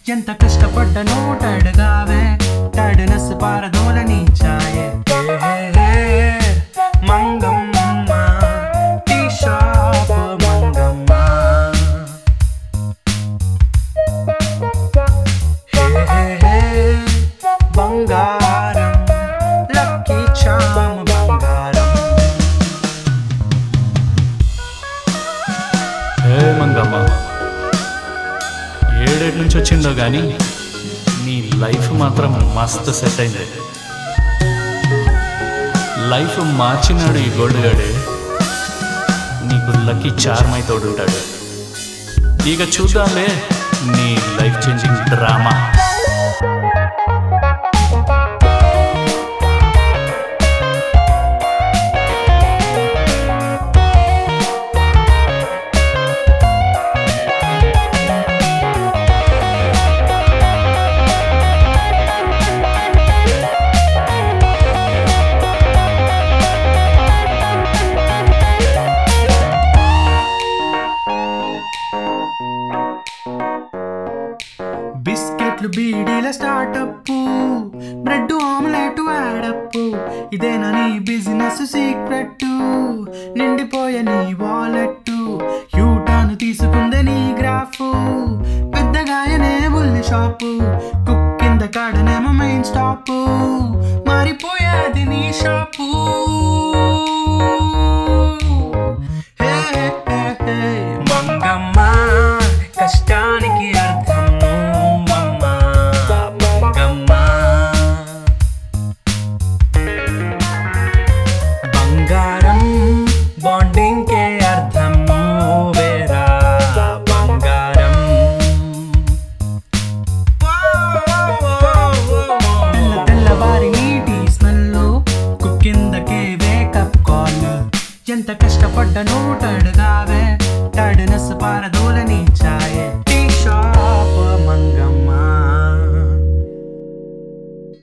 ఎంత కష్టపడ్డనో టడగావే టడనస్ పారదోలని ఛాయే హే, హే, హే, మంగమ్మ టీ షాప్ మంగమ్మ హే హే హే బంగారం లక్కీ చామ్ బంగారం ఏ మంగమ్మ ఏడేటి నుంచి వచ్చిందో కానీ నీ లైఫ్ మాత్రం మస్తు సెట్ అయింది లైఫ్ మార్చినాడు ఈ గోల్డ్ గాడే నీకు లక్కీ చార్మై తోడుంటాడు ఇక చూద్దాంలే నీ లైఫ్ చేంజింగ్ డ్రామా బిస్కెట్లు బీడీల స్టార్టప్ బ్రెడ్ ఆమ్లెట్ యాడప్ ఇదేనా నీ బిజినెస్ సీక్రెట్ నిండిపోయే నీ వాలెట్ యూటాను తీసుకుందే నీ గ్రాఫ్ పెద్దగాయనే బుల్లి షాపు